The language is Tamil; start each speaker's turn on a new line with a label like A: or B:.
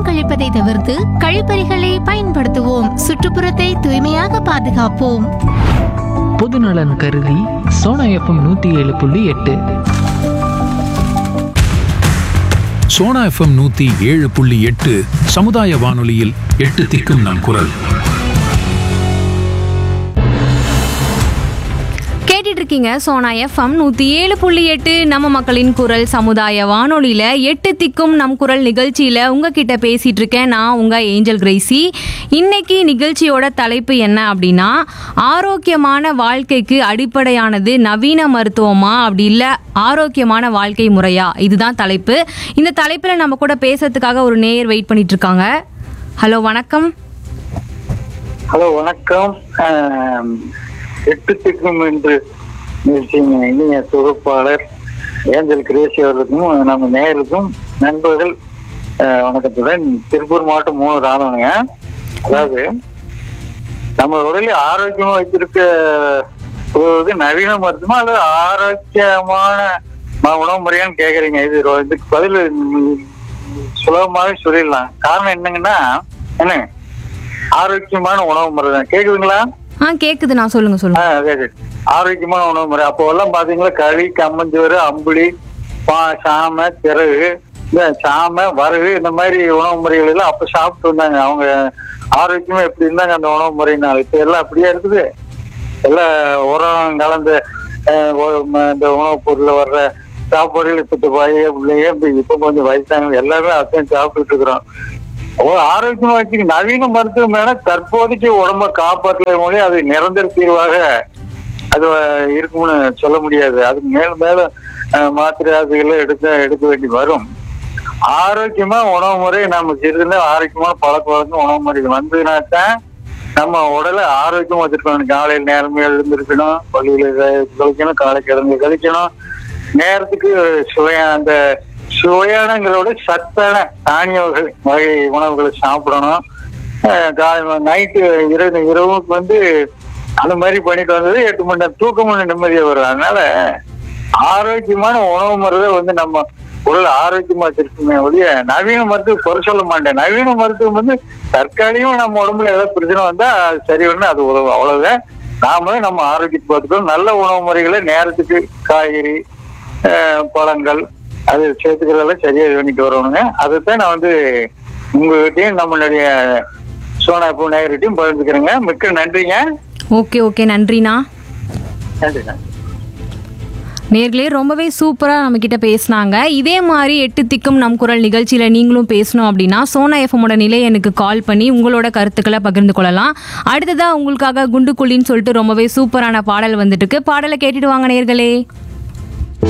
A: மலம் கழிப்பதை தவிர்த்து கழிப்பறைகளை பயன்படுத்துவோம் சுற்றுப்புறத்தை தூய்மையாக பாதுகாப்போம்
B: பொதுநலன் கருதி சோனா எஃப்எம் நூற்றி ஏழு புள்ளி எட்டு
C: சோனா எஃப்எம் நூத்தி ஏழு புள்ளி எட்டு சமுதாய வானொலியில் எட்டு திக்கும் நம் குரல்
D: கேட்டுட்டு இருக்கீங்க சோனா எஃப்எம் நூற்றி ஏழு புள்ளி எட்டு நம்ம மக்களின் குரல் சமுதாய வானொலியில் எட்டு திக்கும் நம் குரல் நிகழ்ச்சியில் உங்ககிட்ட பேசிட்டு இருக்கேன் நான் உங்கள் ஏஞ்சல் கிரேசி இன்னைக்கு நிகழ்ச்சியோட தலைப்பு என்ன அப்படின்னா ஆரோக்கியமான வாழ்க்கைக்கு அடிப்படையானது நவீன மருத்துவமா அப்படி இல்லை ஆரோக்கியமான வாழ்க்கை முறையா இதுதான் தலைப்பு இந்த தலைப்பில் நம்ம கூட பேசுறதுக்காக ஒரு நேயர் வெயிட் பண்ணிட்டு இருக்காங்க ஹலோ வணக்கம்
E: ஹலோ வணக்கம் ஆம், எட்டு திக்கும் என்று நிகழ்ச்சியின் இனிய தொகுப்பாளர் ஏஞ்சல் கிரேசி அவர்களுக்கும் நம்ம நேயருக்கும் நண்பர்கள் ஆஹ், வணக்கத்துடன் திருப்பூர் மாவட்டம் மூணு ராணுவங்க அதாவது நம்ம உடலை ஆரோக்கியமா வைத்திருக்க போவது நவீன மருத்துவமா அல்லது ஆரோக்கியமான ம- உணவு முறையான்னு கேக்குறீங்க இது ரொ- இதுக்கு பதில் ம், சுலபமாவே சொல்லிடலாம் காரணம் என்னங்கன்னா என்ன ஆரோக்கியமான உணவு முறை தான் கேக்குதுங்களா
D: ஆ கேட்குது நான் சொல்லுங்க சொல்லுங்க
E: ஆ, சரி, சரி. ஆரோக்கியமான உணவு முறை அப்போ எல்லாம் பாத்தீங்களா களி கம்மஞ்சோறு அம்புலி பா சாமை திறகு இந்த சாமை வரகு இந்த மாதிரி உணவு முறைகள் எல்லாம் அப்ப சாப்பிட்டு வந்தாங்க அவங்க ஆரோக்கியமா எப்படி இருந்தாங்க அந்த உணவு முறையினால இப்ப எல்லாம் அப்படியே இருக்குது எல்லாம் உரம் கலந்த அஹ், ஒ- ம- இந்த உணவுப் பொருள்ல வர்ற சாப்பாடுகள் இப்ப பைய பிள்ளைங்க இப்ப இப்ப கொஞ்சம் வயசானவங்க எல்லாமே அதையும் சாப்பிட்டுட்டு இருக்கிறோம் ஓ ஆரோக்கியமா வச்சுக்க நவீன மருத்துவம் வேணா தற்போதைக்கு உடம்ப காப்பாற்றல மொழி அது நிரந்தர தீர்வாக அது அஹ், இருக்கும்னு சொல்ல முடியாது அதுக்கு மேலும் மேலும் அஹ், மாத்திரை அதுகளை எடுக்க எடுக்க வேண்டி வரும் ஆரோக்கியமா உணவு முறை நம்ம சிறிது ஆரோக்கியமான பழக்க வழக்கம் உணவு முறை வந்ததுன்னா தான் நம்ம உடலை ஆரோக்கியமா வச்சிருக்கணும் காலையில் நேரமே எழுந்திருக்கணும் பள்ளியில கழிக்கணும் காலை கிழங்கு கழிக்கணும் நேரத்துக்கு சுவையா அந்த சுவையானங்கிறத விட சத்தான தானிய வகை வகை உணவுகளை சாப்பிடணும் நைட்டு இரவு இரவுக்கு வந்து அந்த மாதிரி பண்ணிட்டு வந்தது எட்டு மணி நேரம் தூக்கம் மணி நிம்மதியா வரும் அதனால ஆரோக்கியமான உணவு முறை வந்து நம்ம உடல் ஆரோக்கியமா வச்சிருக்குமே ஒழிய நவீன மருத்துவம் குறை சொல்ல மாட்டேன் நவீன மருத்துவம் வந்து தற்காலிகமா நம்ம உடம்புல ஏதாவது பிரச்சனை வந்தா அது சரி பண்ணு அது உதவும் அவ்வளவுதான் நாம நம்ம ஆரோக்கியத்தை பார்த்துக்கணும் நல்ல உணவு முறைகளை நேரத்துக்கு காய்கறி அஹ், பழங்கள் அது சேர்த்துக்கிறதெல்லாம் சரியா இது பண்ணிட்டு வரணுங்க அதைத்தான் நான் வந்து உங்ககிட்டயும் நம்மளுடைய சோனா பூ நேயர்கிட்டையும் பகிர்ந்துக்கிறேங்க மிக்க நன்றிங்க
D: ஓகே ஓகே நன்றிண்ணா
E: நன்றி நன்றி
D: நேர்களே ரொம்பவே சூப்பராக நம்மக்கிட்ட பேசினாங்க இதே மாதிரி எட்டு திக்கும் நம் குரல் நிகழ்ச்சியில் நீங்களும் பேசணும் அப்படின்னா சோனா எஃப்எம்மோட நிலை எனக்கு கால் பண்ணி உங்களோட கருத்துக்களை பகிர்ந்து கொள்ளலாம் அடுத்ததாக உங்களுக்காக குண்டுக்குழின்னு சொல்லிட்டு ரொம்பவே சூப்பரான பாடல் வந்துட்டு இருக்கு பாடலை கேட்டுட்டு வாங்க நேர்களே